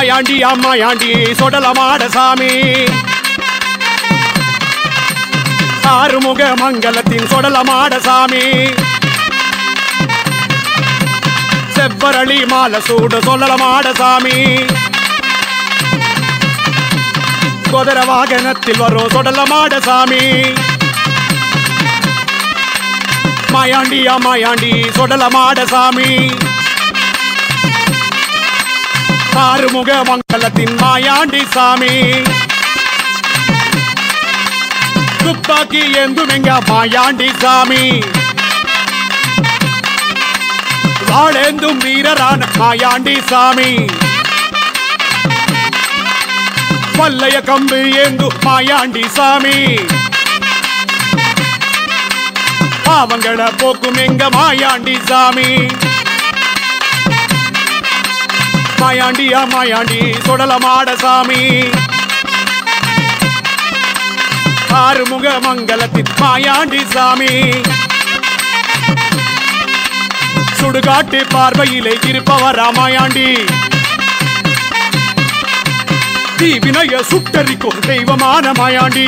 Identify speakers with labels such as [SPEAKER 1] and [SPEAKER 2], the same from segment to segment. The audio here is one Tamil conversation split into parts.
[SPEAKER 1] மாயாண்டி அம்மாயாண்டி சொடலமாட சாமி ஆறுமுக மங்கலத்தின் சொடலமாட சாமி செவ்வரளி மால சூடு சொல்லலமாட சாமி குதிர வாகனத்தில் வரும் சொடலமாட சாமி மாயாண்டியா மாயாண்டி சொடலமாட சாமி ஆறுமுக மங்கலத்தின் மாயாண்டி சாமி துப்பாக்கி எந்துமெங்க மாயாண்டி சாமி வாழேந்தும் வீரரான மாயாண்டி சாமி பல்லைய கம்பு ஏந்து மாயாண்டி சாமி பாவங்களை போக்கும் எங்க மாயாண்டி சாமி மாயாண்டியா மாயாண்டி சுடலமாட சாமி ஆறுமுக மங்கலத்தின் மாயாண்டி சாமி சுடுகாட்டு பார்வையிலே இருப்பவரா மாயாண்டி தீவினைய சுட்டரிக்கும் தெய்வமான மாயாண்டி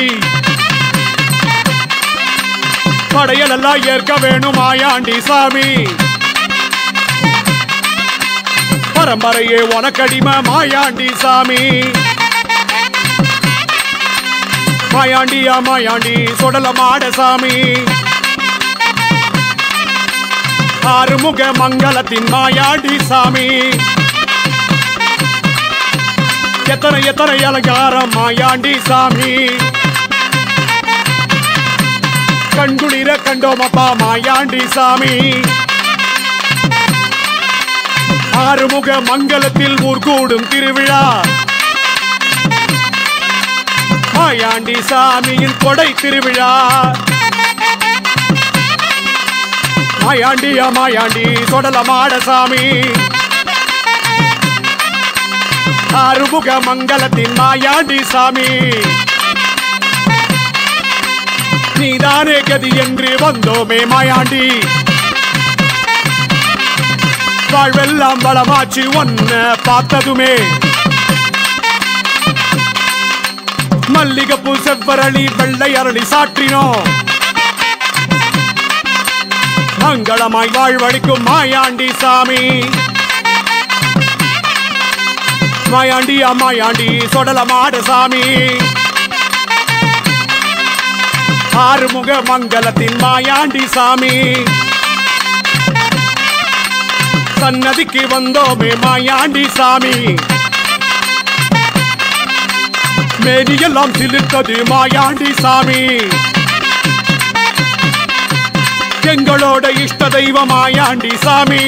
[SPEAKER 1] படையலெல்லாம் ஏற்க வேணும் மாயாண்டி சாமி பரம்பரையே உனக்கடிமை மாயாண்டி சாமி மாயாண்டியா மாயாண்டி சுடலமாட சாமி ஆறுமுக மங்கலத்தின் மாயாண்டி சாமி எத்தனை எத்தனை அலங்காரம் மாயாண்டி சாமி கண்குளிர கண்டோமப்பா மாயாண்டி சாமி ஆறுமுக மங்கலத்தில் ஊர்கூடும் திருவிழா மாயாண்டி சாமியின் கொடை திருவிழா மாயாண்டியா மாயாண்டி சொடலமாட சாமி ஆறுமுக மங்கலத்தின் மாயாண்டி சாமி நீதானே கதி என்று வந்தோமே மாயாண்டி வாழ்வெல்லாம் வளமாச்சு ஒன்ன பார்த்ததுமே மல்லிகைப்பூ செவ்வரளி வெள்ளை அரளி சாற்றினோம் மங்களமாய் வாழ்வழிக்கும் மாயாண்டி சாமி மாயாண்டி அம்மாயாண்டி சொடலமாட சாமி ஆறுமுக மங்கலத்தின் மாயாண்டி சாமி சன்னதிக்கு வந்தோமே மாயாண்டி சாமி மேனியெல்லாம் சிலிர்த்தது மாயாண்டி சாமி எங்களோட இஷ்ட தெய்வம் மாயாண்டி சாமி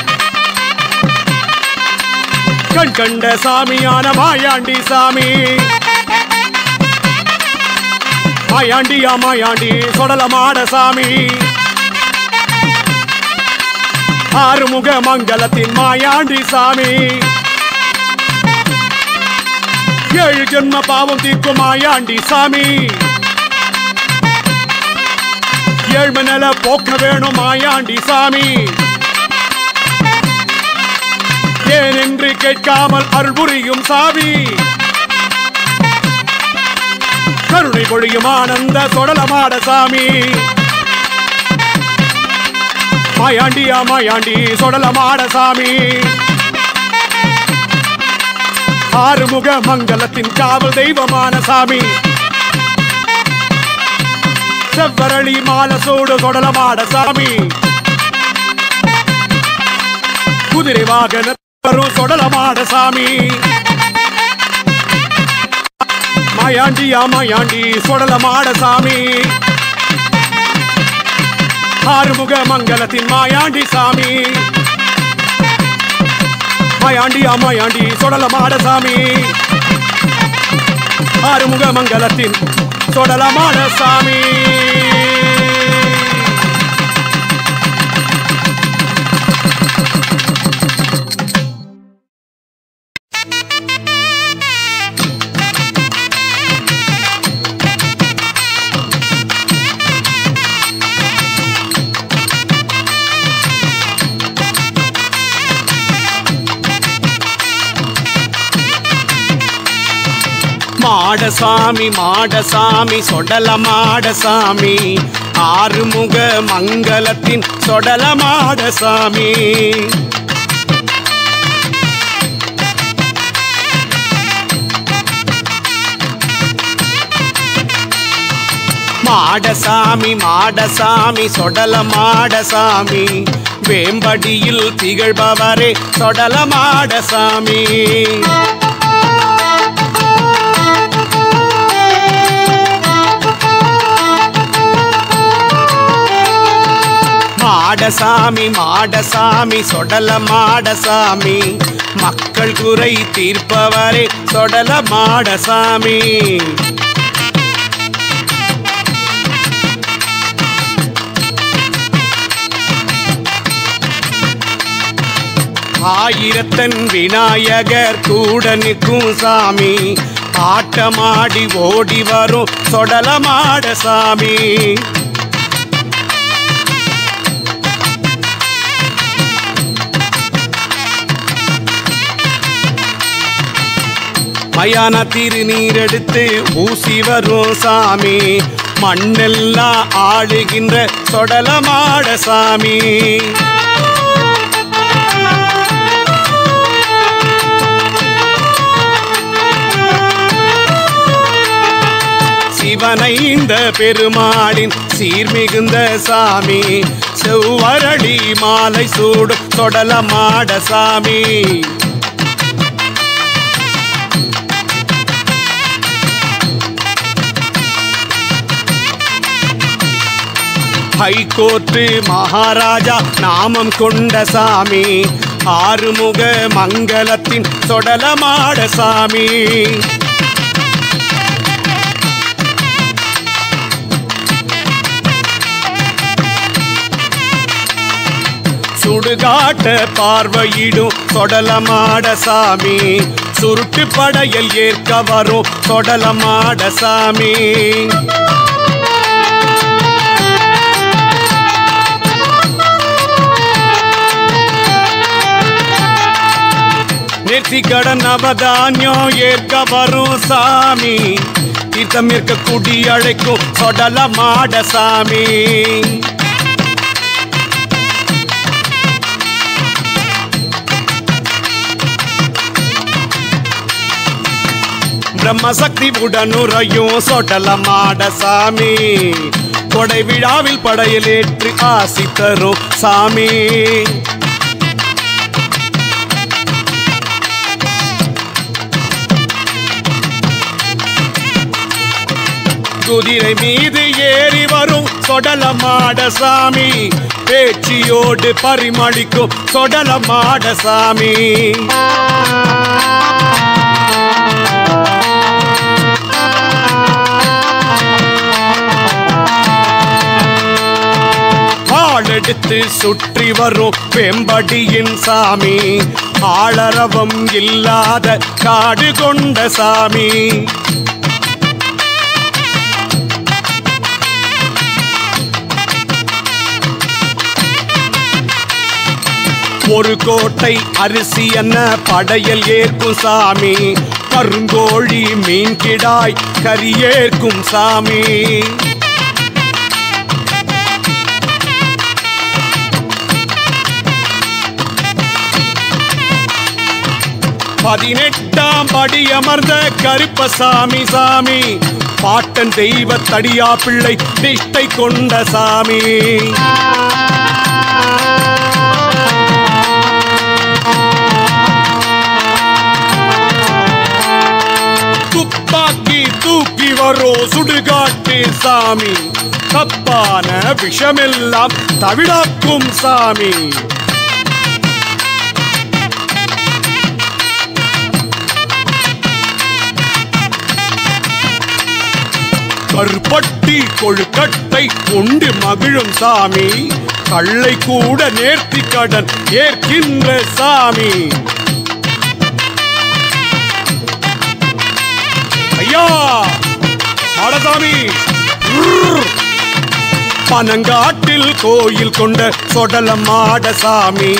[SPEAKER 1] கண் கண்ட சாமியான மாயாண்டி சாமி மாயாண்டியா மாயாண்டி சொடலமாட சாமி ஆறுமுக மங்கலத்தின் மாயாண்டி சாமி ஏழு ஜென்ம பாவம் தீர்க்கும் மாயாண்டி சாமி ஏழ்மை நில போக்க வேணும் மாயாண்டி சாமி ஏன் என்று கேட்காமல் அருள் புரியும் சாமி கருணை பொழியும் ஆனந்த சொடலமாட சாமி மாயாண்டியா மாயாண்டி சொடலமாட சாமி ஆறுமுக மங்கலத்தின் காவல் தெய்வமான சாமி செவ்வரளி மாலசோடு சொடலமாட சாமி குதிரை வாகன வரும் சொடலமாட சாமி மாயாண்டியா மாயாண்டி சொடலமாட சாமி ஆறுமுக மங்கலத்தின் மாயாண்டி சாமி மாயாண்டி அம்மாயாண்டி சொடலமாட சாமி ஆறுமுக மங்கலத்தின் சொடலமாட சாமி
[SPEAKER 2] மாடசாமி மாடசாமி சொடல மாடசாமி ஆறுமுக மங்களத்தின் சொடல மாடசாமி மாடசாமி மாடசாமி சொடல மாடசாமி வேம்படியில் திகழ்பவரே சொடல மாடசாமி மாடசாமி மாடசாமி சொடல மாடசாமி மக்கள் குறை தீர்ப்பவரே சொடல மாடசாமி ஆயிரத்தன் விநாயகர் கூட நிற்கும் சாமி ஆட்டமாடி ஓடி வரும் சொடல மாடசாமி மயான திருநீர் எடுத்து ஊசி வரும் சாமி மண்ணெல்லாம் ஆடுகின்ற சொடல மாடசாமி சிவனைந்த பெருமாளின் சீர்மிகுந்த சாமி செவ்வரளி மாலை சூடும் சொடல மாடசாமி ஹைகோர்ட்டு மகாராஜா நாமம் கொண்ட சாமி ஆறுமுக மங்களத்தின் சொடல மாடசாமி சுடுகாட்ட பார்வையிடும் சொடலமாட சாமி சுருட்டு படையல் ஏற்க வரும் சொடலமாட சாமி நெற்றிக்கடன் அவதானியம் ஏற்க வரும் சாமி தீர்த்தம் இருக்க குடி அழைக்கும் சொடலமாட சாமி பிரம்மசக்தி உடனுறையும் சொடல மாட சாமி கொடை விழாவில் படையில் ஏற்றி ஆசி தரும் சாமி குதிரை மீது ஏறி வரும் சொடல மாட சாமி பேச்சியோடு பரிமளிக்கும் சொடல மாட சாமி ஆளெடுத்து சுற்றி வரும் வெம்படியின் சாமி ஆளரவம் இல்லாத காடு கொண்ட சாமி ஒரு கோட்டை அரிசி என்ன படையல் ஏற்கும் சாமி கருங்கோழி மீன் கிடாய் கறி ஏற்கும் சாமி பதினெட்டாம் படி அமர்ந்த கருப்பசாமி சாமி பாட்டன் தெய்வ தடியா பிள்ளை நிஷ்டை கொண்ட சாமி துப்பாக்கி தூக்கி வரோ சுடுகாட்டு சாமி தப்பான விஷமெல்லாம் தவிடாக்கும் சாமி கருப்பட்டி கொழுக்கட்டை கொண்டு மகிழும் சாமி கள்ளை கூட நேர்த்தி கடன் ஏற்கின்ற சாமி ஐயா மாடசாமி உர்ர். பனங்காட்டில் கோயில் கொண்ட சொடல மாடசாமி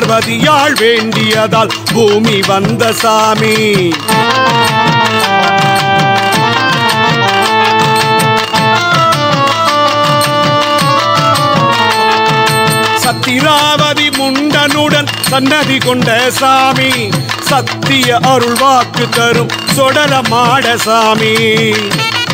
[SPEAKER 2] பார்வதியாள் வேண்டியதால் பூமி வந்த சாமி சித்திராவதி முண்டனுடன் சன்னதி கொண்ட சாமி சத்திய அருள் வாக்கு தரும் சொடல மாட சாமி